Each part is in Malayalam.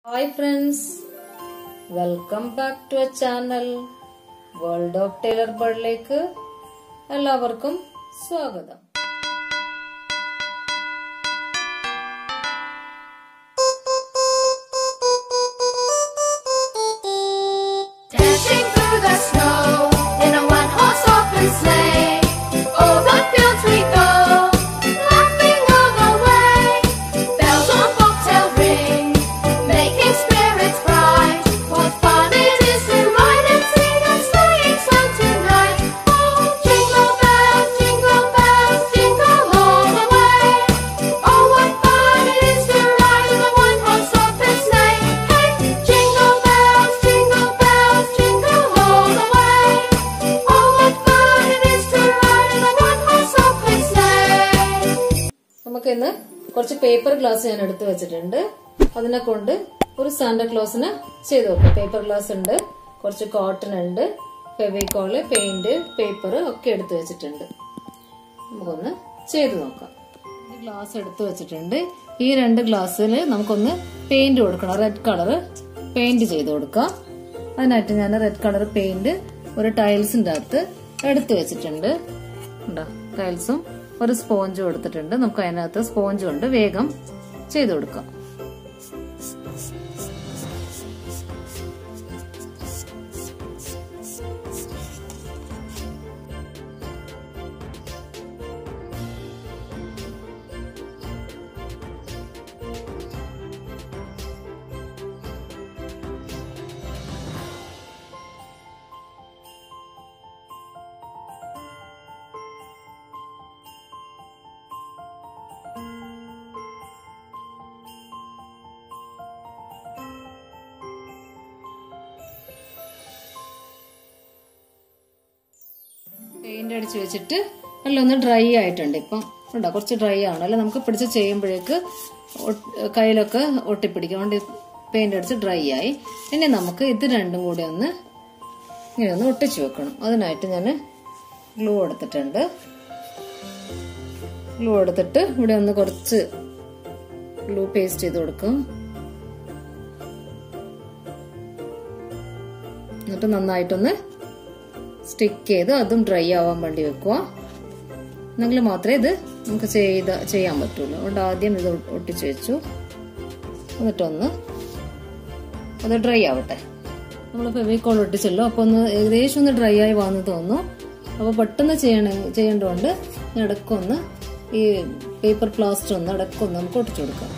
Hi friends welcome back to a channel world of tailor ബേർഡിലേക്ക് എല്ലാവർക്കും സ്വാഗതം Dashing through the snow in a one-horse open sleigh. Over the fields we go, laughing all the way. Bells on bobtail ring, making spirits bright. What fun it is to ride and sing a sleighing song tonight! Oh, jingle bells, jingle bells, jingle all the way. Oh, what fun it is to ride in a one-horse open sleigh! Hey, jingle bells, jingle bells, jingle all the way. Oh, what fun it is to ride in a one-horse open sleigh! നമുക്ക് ഇന്ന് കുറച്ച് പേപ്പർ ഗ്ലാസ് ഞാൻ എടുത്തു വെച്ചിട്ടുണ്ട് അതിനെ കൊണ്ട് ഒരു സാന്റ ക്ലോസിന് ചെയ്ത് നോക്കാം പേപ്പർ ഗ്ലാസ് ഉണ്ട് കുറച്ച് കോട്ടൺ ഉണ്ട് ഫെവിക്കോള് പെയിന്റ് പേപ്പർ ഒക്കെ എടുത്തു വെച്ചിട്ടുണ്ട് നമുക്കൊന്ന് ചെയ്തു നോക്കാം ഈ ഗ്ലാസ് എടുത്തു വെച്ചിട്ടുണ്ട് ഈ രണ്ട് ഗ്ലാസ്സിൽ നമുക്കൊന്ന് പെയിന്റ് കൊടുക്കണം റെഡ് കളർ പെയിന്റ് ചെയ്ത് കൊടുക്കാം അതിനായിട്ട് ഞാൻ റെഡ് കളർ പെയിന്റ് ഒരു ടൈൽസിന്റെ അകത്ത് എടുത്തു വെച്ചിട്ടുണ്ട് ഉണ്ടോ ടൈൽസും ഒരു സ്പോഞ്ചും എടുത്തിട്ടുണ്ട് നമുക്ക് അതിനകത്ത് സ്പോഞ്ച് കൊണ്ട് വേഗം ചെയ്തു കൊടുക്കാം പെയിന്റ് അടിച്ച് വെച്ചിട്ട് എല്ലാം ഒന്ന് ഡ്രൈ ആയിട്ടുണ്ട് ഇപ്പം ഉണ്ടോ കുറച്ച് ഡ്രൈ ആണ് അല്ലെ നമുക്ക് പിടിച്ച് ചെയ്യുമ്പോഴേക്ക് ഒട്ട്- കയ്യിലൊക്കെ ഒട്ടിപ്പിടിക്കും അതുകൊണ്ട് പെയിന്റ് അടിച്ച് ഡ്രൈ ആയി ഇനി നമുക്ക് ഇത് രണ്ടും കൂടി ഒന്ന് ഇങ്ങനെ ഒന്ന് ഒട്ടിച്ചു വെക്കണം അതിനായിട്ട് ഞാൻ ഗ്ലൂ എടുത്തിട്ടുണ്ട് ഗ്ലൂ എടുത്തിട്ട് ഇവിടെ ഒന്ന് കുറച്ച് ഗ്ലൂ പേസ്റ്റ് ചെയ്ത് കൊടുക്കും എന്നിട്ട് നന്നായിട്ടൊന്ന് സ്റ്റിക്ക് ചെയ്ത് അതും ഡ്രൈ ആവാൻ വേണ്ടി വെക്കുക എന്നെങ്കിൽ മാത്രമേ ഇത് നമുക്ക് ചെയ്ത ചെയ്യാൻ പറ്റുള്ളൂ അതുകൊണ്ട് ആദ്യം ഇത് ഒട്ടിച്ചു വെച്ചു എന്നിട്ടൊന്ന് അത് ഡ്രൈ ആവട്ടെ നമ്മൾ ഫെവിക്കോൾ ഒട്ടിച്ചല്ലോ അപ്പൊ ഒന്ന് ഏകദേശം ഒന്ന് ഡ്രൈ ആയി വന്നു തോന്നുന്നു അപ്പൊ പെട്ടെന്ന് ചെയ്യണ ചെയ്യേണ്ടതുകൊണ്ട് ഇടക്കൊന്ന് ഈ പേപ്പർ പ്ലാസ്റ്റർ ഒന്ന് ഇടക്കൊന്ന് നമുക്ക് ഒട്ടിച്ചു കൊടുക്കാം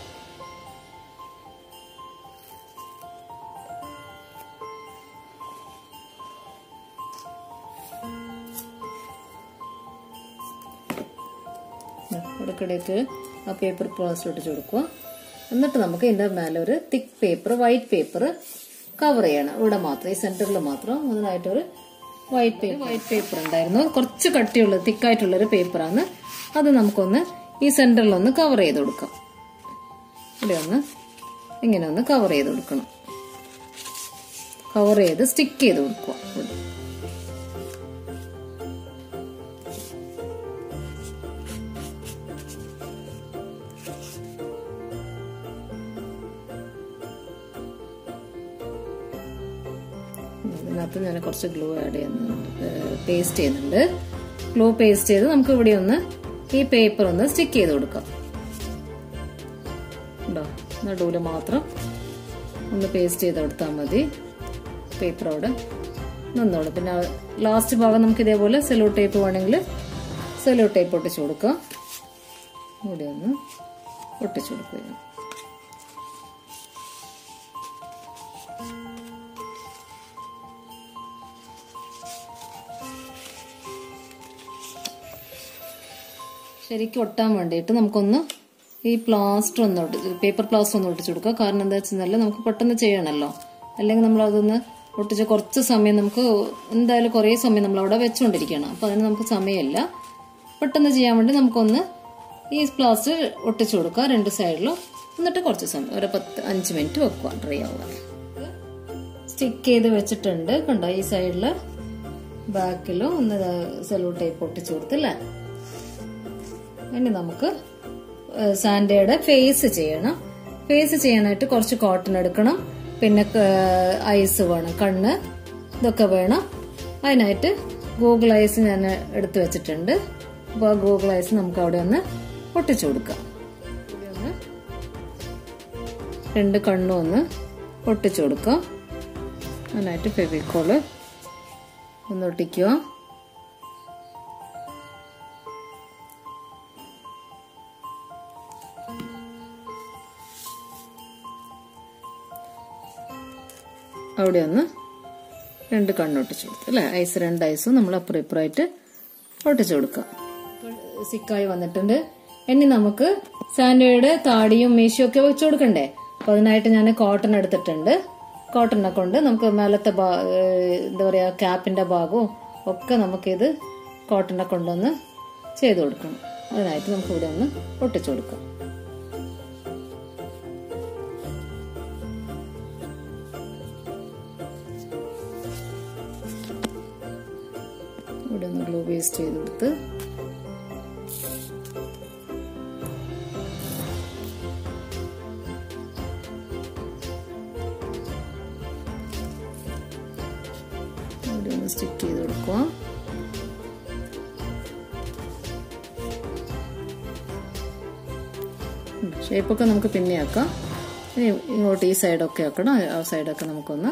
ഇടയ്ക്കിടയ്ക്ക് ആ പേപ്പർ പ്ലാസ്റ്റർ ഒട്ടിച്ച് കൊടുക്കുക എന്നിട്ട് നമുക്ക് ഇതിന്റെ മേലെ ഒരു thick paper white paper cover ചെയ്യണം ഇവിടെ മാത്രം ഈ സെന്ററിൽ മാത്രം അതിനായിട്ടൊരു വൈറ്റ് പേപ്പർ വൈറ്റ് പേപ്പർ ഉണ്ടായിരുന്നു കുറച്ച് കട്ടിയുള്ള തിക്കായിട്ടുള്ള ഒരു പേപ്പറാണ് അത് നമുക്കൊന്ന് ഈ സെന്ററിൽ ഒന്ന് കവർ ചെയ്ത് കൊടുക്കാം ഇവിടെ ഒന്ന് ഇങ്ങനെ ഒന്ന് കവർ ചെയ്ത് കൊടുക്കണം കവർ ചെയ്ത് സ്റ്റിക്ക് ചെയ്ത് കൊടുക്കുക ഇവിടെ ഇതിനകത്ത് ഞാൻ കുറച്ച് ഗ്ലൂ ആഡ് ചെയ്യുന്നുണ്ട് പേസ്റ്റ് ചെയ്യുന്നുണ്ട് ഗ്ലൂ പേസ്റ്റ് ചെയ്ത് നമുക്ക് ഇവിടെ ഒന്ന് ഈ പേപ്പർ ഒന്ന് സ്റ്റിക്ക് ചെയ്ത് കൊടുക്കാം ഉണ്ടോ നടുവില് മാത്രം ഒന്ന് പേസ്റ്റ് ചെയ്ത് കൊടുത്താൽ മതി പേപ്പർ അവിടെ നിന്നോളൂ പിന്നെ ലാസ്റ്റ് ഭാഗം നമുക്ക് ഇതേപോലെ സെലോ ടേപ്പ് വേണമെങ്കിൽ സെലോ ടേപ്പ് ഒട്ടിച്ചു കൊടുക്കാം ഇവിടെ ഒന്ന് ഒട്ടിച്ചു കൊടുക്കുക ശരിക്കും ഒട്ടാൻ വേണ്ടിയിട്ട് നമുക്കൊന്ന് ഈ പ്ലാസ്റ്റർ ഒന്ന് ഒട്ടി പേപ്പർ പ്ലാസ്റ്റർ ഒന്ന് ഒട്ടിച്ചു കൊടുക്കുക കാരണം എന്താ വെച്ചാൽ നമുക്ക് പെട്ടെന്ന് ചെയ്യണമല്ലോ അല്ലെങ്കിൽ നമ്മൾ അതൊന്ന് ഒട്ടിച്ച് കുറച്ച് സമയം നമുക്ക് എന്തായാലും കുറേ സമയം നമ്മൾ അവിടെ വെച്ചുകൊണ്ടിരിക്കണം അപ്പൊ അതിന് നമുക്ക് സമയമില്ല പെട്ടെന്ന് ചെയ്യാൻ വേണ്ടി നമുക്കൊന്ന് ഈ പ്ലാസ്റ്റർ ഒട്ടിച്ചു കൊടുക്കുക രണ്ട് സൈഡിലും എന്നിട്ട് കുറച്ച് സമയം ഒരു പത്ത് അഞ്ച് മിനിറ്റ് വെക്കുക ഡ്രൈ ആവുക സ്റ്റിക്ക് ചെയ്ത് വെച്ചിട്ടുണ്ട് കണ്ടോ ഈ സൈഡില് ബാക്കിലും ഒന്ന് സെലോ ടൈപ്പ് ഒട്ടിച്ചു കൊടുത്തില്ലേ ഇനി നമുക്ക് സാൻഡയുടെ ഫേസ് ചെയ്യണം ഫേസ് ചെയ്യാനായിട്ട് കുറച്ച് കോട്ടൺ എടുക്കണം പിന്നെ ഐസ് വേണം കണ്ണ് ഇതൊക്കെ വേണം അതിനായിട്ട് ഗൂഗിൾ ഐസ് ഞാൻ എടുത്തു വെച്ചിട്ടുണ്ട് അപ്പോൾ ആ ഗൂഗിൾ ഐസ് നമുക്ക് അവിടെ ഒന്ന് ഒട്ടിച്ചു കൊടുക്കാം ഇവിടെ ഒന്ന് രണ്ട് കണ്ണും ഒന്ന് ഒട്ടിച്ചു കൊടുക്കാം അതിനായിട്ട് ഫെവിക്കോള് ഒന്ന് ഒട്ടിക്കുക അവിടെ ഒന്ന് രണ്ട് കണ്ണൊട്ടിച്ചു കൊടുത്തു അല്ലെ ഐസ് രണ്ട് ഐസും നമ്മൾ അപ്പുറം ഇപ്പുറമായിട്ട് ഒട്ടിച്ചു കൊടുക്കാം സിക്കായി വന്നിട്ടുണ്ട് ഇനി നമുക്ക് സാൻഡോയുടെ താടിയും മീശയും ഒക്കെ വെച്ചു കൊടുക്കണ്ടേ അപ്പൊ അതിനായിട്ട് ഞാൻ കോട്ടൺ എടുത്തിട്ടുണ്ട് കോട്ടണിനെ കൊണ്ട് നമുക്ക് മേലത്തെ ഭാ- ഏഹ് എന്താ പറയാ ക്യാപ്പിന്റെ ഭാഗവും ഒക്കെ നമുക്കിത് കോട്ടണിനെ കൊണ്ടൊന്ന് ചെയ്തു കൊടുക്കണം അതിനായിട്ട് നമുക്ക് ഇവിടെ ഒന്ന് ഒട്ടിച്ചു കൊടുക്കാം ഇവിടെ ഒന്ന് ഗ്ലൂ പേസ്റ്റ് ചെയ്തെടുത്ത് ഇവിടെ ഒന്ന് സ്റ്റിക്ക് ചെയ്ത് കൊടുക്കുക ഷേപ്പൊക്കെ നമുക്ക് പിന്നെ ആക്കാം ഇനി ഇങ്ങോട്ട് ഈ സൈഡൊക്കെ ആക്കണം ആ സൈഡൊക്കെ നമുക്കൊന്ന്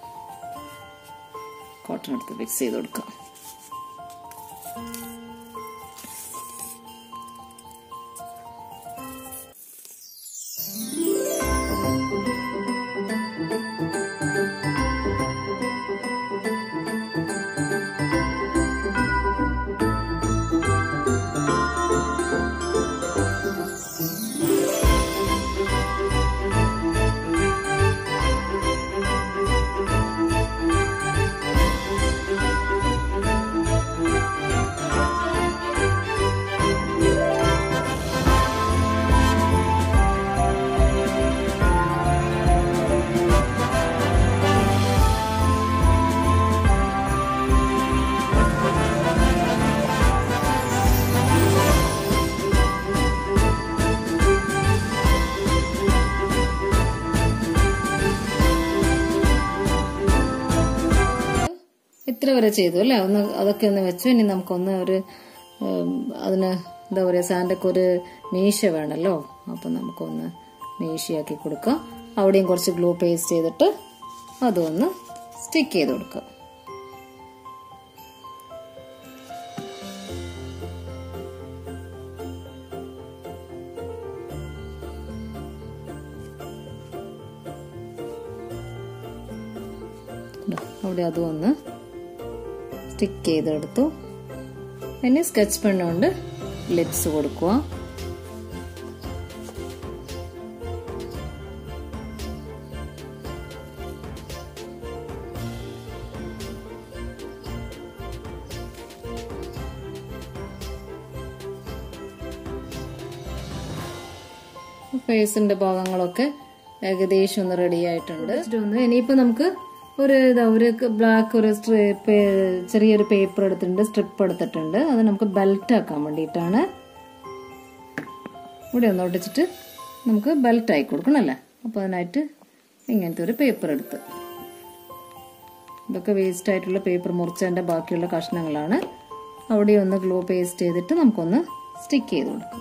കോട്ടൺ എടുത്ത് ഫിക്സ് ചെയ്ത് കൊടുക്കാം ഇത്ര വരെ ചെയ്തു അല്ലേ ഒന്ന് അതൊക്കെ ഒന്ന് വെച്ചു ഇനി നമുക്കൊന്ന് ഒരു ഉം, അതിന് എന്താ പറയാ സാൻഡക്ക് ഒരു മീശ വേണമല്ലോ അപ്പൊ നമുക്കൊന്ന് മീശയാക്കി കൊടുക്കാം അവിടെയും കുറച്ച് ഗ്ലൂ പേസ്റ്റ് ചെയ്തിട്ട് അതും ഒന്ന് സ്റ്റിക്ക് ചെയ്ത് കൊടുക്കാം ദാ, അവിടെ അതും ഒന്ന് സ്റ്റിക്ക് ചെയ്തെടുത്തു ഇനി സ്കെച്ച് പെണ്ണ് കൊണ്ട് ലിപ്സ് കൊടുക്കുക ഫേസിന്റെ ഭാഗങ്ങളൊക്കെ ഏകദേശം ഒന്ന് റെഡി ആയിട്ടുണ്ട് ഒന്ന് ഇനിയിപ്പോ നമുക്ക് ഒരു ഇതാ ഒരു ബ്ലാക്ക് ഒരു സ്ട്രിപ്പ് ചെറിയൊരു പേപ്പർ എടുത്തിട്ടുണ്ട് സ്ട്രിപ്പ് എടുത്തിട്ടുണ്ട് അത് നമുക്ക് ബെൽറ്റ് ആക്കാൻ വേണ്ടിയിട്ടാണ് ഇവിടെ ഒന്ന് ഒട്ടിച്ചിട്ട് നമുക്ക് ബെൽറ്റ് ആയി കൊടുക്കണം അല്ലേ അപ്പോൾ അതിനായിട്ട് ഇങ്ങനത്തെ ഒരു പേപ്പർ എടുത്ത് ഇതൊക്കെ വേസ്റ്റ് ആയിട്ടുള്ള പേപ്പർ മുറിച്ചതിന്റെ ബാക്കിയുള്ള കഷ്ണങ്ങളാണ് അവിടെ ഒന്ന് ഗ്ലൂ പേസ്റ്റ് ചെയ്തിട്ട് നമുക്കൊന്ന് സ്റ്റിക്ക് ചെയ്ത് കൊടുക്കാം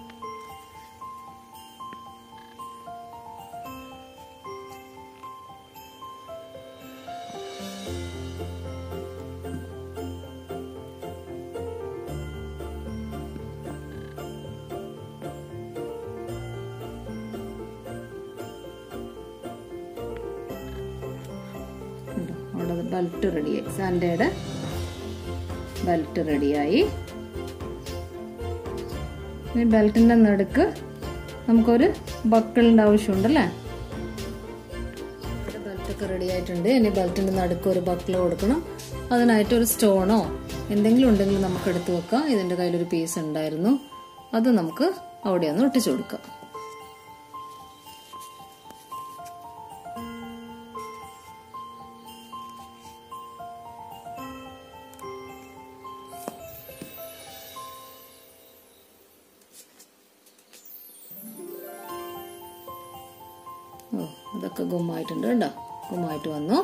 ഉണ്ടോ? അവിടെ ബെൽറ്റ് റെഡിയായി സാൻഡയുടെ ബെൽറ്റ് റെഡിയായി ഈ ബെൽറ്റിന്റെ നടുക്ക് നമുക്കൊരു ബക്കിളിന്റെ ആവശ്യമുണ്ടല്ലേ ബെൽറ്റൊക്കെ റെഡി ആയിട്ടുണ്ട് ഇനി ബെൽറ്റിന്റെ നടുക്ക് ഒരു ബക്കിൾ കൊടുക്കണം അതിനായിട്ട് ഒരു സ്റ്റോണോ എന്തെങ്കിലും ഉണ്ടെങ്കിൽ നമുക്ക് എടുത്തു വെക്കാം ഇതിന്റെ കയ്യിലൊരു പീസ് ഉണ്ടായിരുന്നു അത് നമുക്ക് അവിടെ ഒന്ന് ഒട്ടിച്ചു കൊടുക്കാം ഇതൊക്കെ ഗുമ്മായിട്ടുണ്ട് കേട്ടോ ഗുമ്മായിട്ട് വന്നു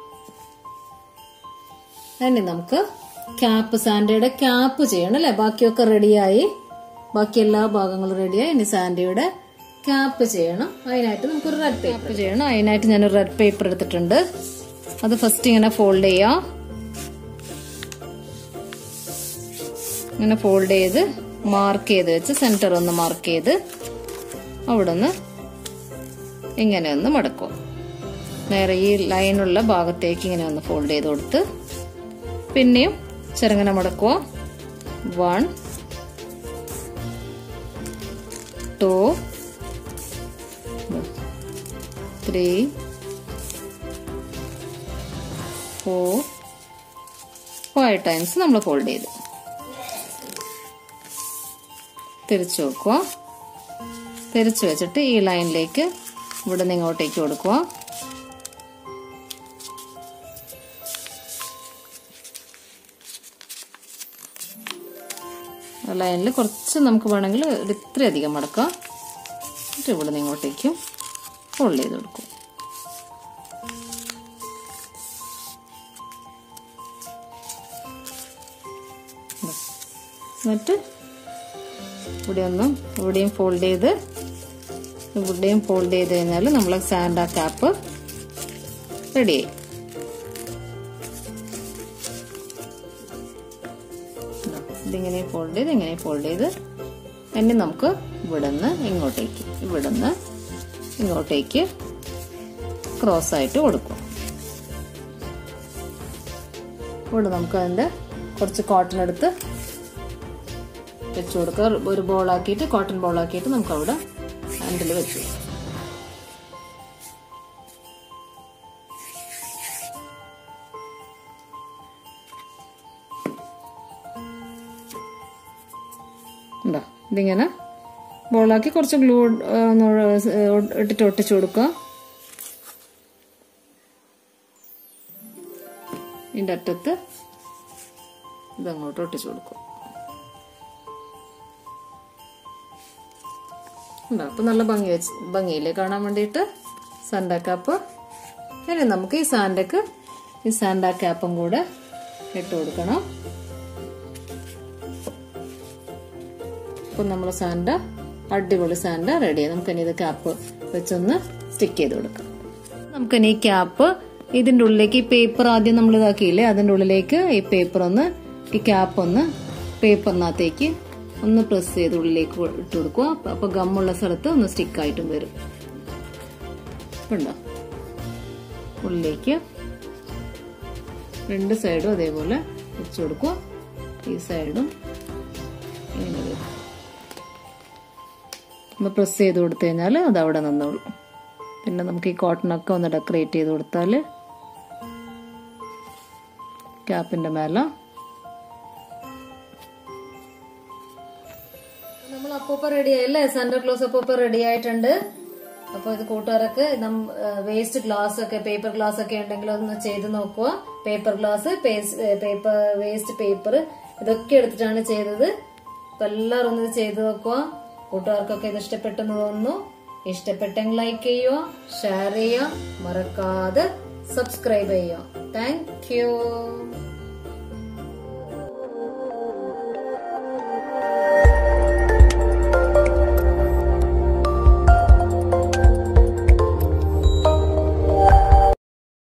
ഇനി നമുക്ക് ക്യാപ്പ് സാൻഡയുടെ ക്യാപ്പ് ചെയ്യണം അല്ലെ ബാക്കിയൊക്കെ റെഡിയായി ബാക്കി എല്ലാ ഭാഗങ്ങളും റെഡിയായി ഇനി സാൻഡയുടെ ക്യാപ്പ് ചെയ്യണം അതിനായിട്ട് നമുക്കൊരു റെഡ് പേപ്പർ ചെയ്യണം അതിനായിട്ട് ഞാനൊരു റെഡ് പേപ്പർ എടുത്തിട്ടുണ്ട് അത് ഫസ്റ്റ് ഇങ്ങനെ ഫോൾഡ് ചെയ്യാം ഇങ്ങനെ ഫോൾഡ് ചെയ്ത് മാർക്ക് ചെയ്ത് വെച്ച് സെന്റർ ഒന്ന് മാർക്ക് ചെയ്ത് അവിടെ നിന്ന് ഇങ്ങനെ ഒന്ന് മടക്കും നേരെ ഈ ലൈനുള്ള ഭാഗത്തേക്ക് ഇങ്ങനെ ഒന്ന് ഫോൾഡ് ചെയ്ത് കൊടുത്ത് പിന്നെയും ചെറുങ്ങനെ മടക്കുക one two three four five times നമ്മൾ ഫോൾഡ് ചെയ്തു തിരിച്ചു വെക്കുക തിരിച്ചു വെച്ചിട്ട് ഈ ലൈനിലേക്ക് ഇവിടെ നിന്ന് ഇങ്ങോട്ടേക്ക് കൊടുക്കുക ലൈനിൽ കുറച്ച് നമുക്ക് വേണമെങ്കിൽ ഒരു ഇത്ര അധികം മടക്കാം എന്നിട്ട് ഇവിടെ നിന്ന് ഇങ്ങോട്ടേക്കും ഫോൾഡ് ചെയ്ത് കൊടുക്കും എന്നിട്ട് ഇവിടെ ഒന്നും ഇവിടെയും ഫോൾഡ് ചെയ്ത് ഇവിടെയും ഫോൾഡ് ചെയ്ത് കഴിഞ്ഞാൽ നമ്മൾ സാൻഡ ക്യാപ്പ് റെഡിയായി ഇതിങ്ങനെ ഫോൾഡ് ചെയ്ത് ഇങ്ങനെ ഫോൾഡ് ചെയ്ത് ഇനി നമുക്ക് ഇവിടുന്ന് ഇങ്ങോട്ടേക്ക് ഇവിടുന്ന് ഇങ്ങോട്ടേക്ക് ക്രോസ് ആയിട്ട് കൊടുക്കും ഇവിടെ നമുക്ക് അതിന്റെ കുറച്ച് കോട്ടൺ എടുത്ത് വെച്ച് കൊടുക്കുക ഒരു ബോളാക്കിയിട്ട് കോട്ടൺ ബോളാക്കിയിട്ട് നമുക്ക് അവിടെ ഹാൻഡിൽ വെച്ചു ഉണ്ടോ ഇതിങ്ങനെ ബോളാക്കി കുറച്ച് ഗ്ലൂ ഇട്ടിട്ട് ഒട്ടിച്ചു കൊടുക്കുക ഇതിൻ്റെ അറ്റത്ത് ഇതങ്ങോട്ട് ഒട്ടിച്ചു കൊടുക്കും ഉണ്ടോ അപ്പൊ നല്ല ഭംഗി വെച്ച് ഭംഗിയില്ലേ കാണാൻ വേണ്ടിയിട്ട് സാൻഡ ക്യാപ്പ് ഇനി നമുക്ക് ഈ സാൻഡക്ക് ഈ സാൻഡ ക്യാപ്പും കൂടെ ഇട്ട് കൊടുക്കണം അപ്പൊ നമ്മൾ സാൻഡ അടിപൊളി സാൻഡ റെഡിയായി നമുക്കിനി ഇത് ക്യാപ്പ് വെച്ചൊന്ന് സ്റ്റിക്ക് ചെയ്ത് കൊടുക്കാം നമുക്കിനി ഈ ക്യാപ്പ് ഇതിന്റെ ഉള്ളിലേക്ക് ഈ പേപ്പർ ആദ്യം നമ്മൾ ഇതാക്കിയില്ലേ അതിന്റെ ഉള്ളിലേക്ക് ഈ പേപ്പർ ഒന്ന് ഈ ക്യാപ്പ് ഒന്ന് പേപ്പറിനകത്തേക്ക് ഒന്ന് പ്രസ് ചെയ്ത് ഉള്ളിലേക്ക് ഇട്ട് കൊടുക്കുക അപ്പൊ ഗമ്മുള്ള സ്ഥലത്ത് ഒന്ന് സ്റ്റിക്ക് ആയിട്ടും വരും ഉണ്ടോ ഉള്ളിലേക്ക് രണ്ട് സൈഡും അതേപോലെ വെച്ച് കൊടുക്കുക ഈ സൈഡും ഇങ്ങനെ വരും ഒന്ന് പ്രസ് ചെയ്ത് കൊടുത്തു കഴിഞ്ഞാൽ അത് അവിടെ നിന്നോളൂ പിന്നെ നമുക്ക് ഈ കോട്ടണൊക്കെ ഒന്ന് ഡെക്കറേറ്റ് ചെയ്ത് കൊടുത്താൽ ക്യാപ്പിന്റെ മേലെ നമ്മൾ അപ്പൂപ്പ റെഡി ആയല്ലേ സാന്റോ ക്ലോസ് അപ്പൂപ്പ റെഡി ആയിട്ടുണ്ട് അപ്പൊ ഇത് കൂട്ടുകാരൊക്കെ വേസ്റ്റ് ഗ്ലാസ് ഒക്കെ പേപ്പർ ഗ്ലാസ് ഒക്കെ ഉണ്ടെങ്കിൽ ഒന്ന് ചെയ്ത് നോക്കുക paper glass paper waste paper ഇതൊക്കെ എടുത്തിട്ടാണ് ചെയ്തത് അപ്പൊ എല്ലാവരും ഒന്ന് ഇത് ചെയ്ത് നോക്കുക കൂട്ടുകാർക്കൊക്കെ ഇത് ഇഷ്ടപ്പെട്ടെന്ന് തോന്നുന്നു ഇഷ്ടപ്പെട്ടെങ്കിൽ ലൈക്ക് ചെയ്യുക ഷെയർ ചെയ്യുക മറക്കാതെ സബ്സ്ക്രൈബ് ചെയ്യുക താങ്ക് യു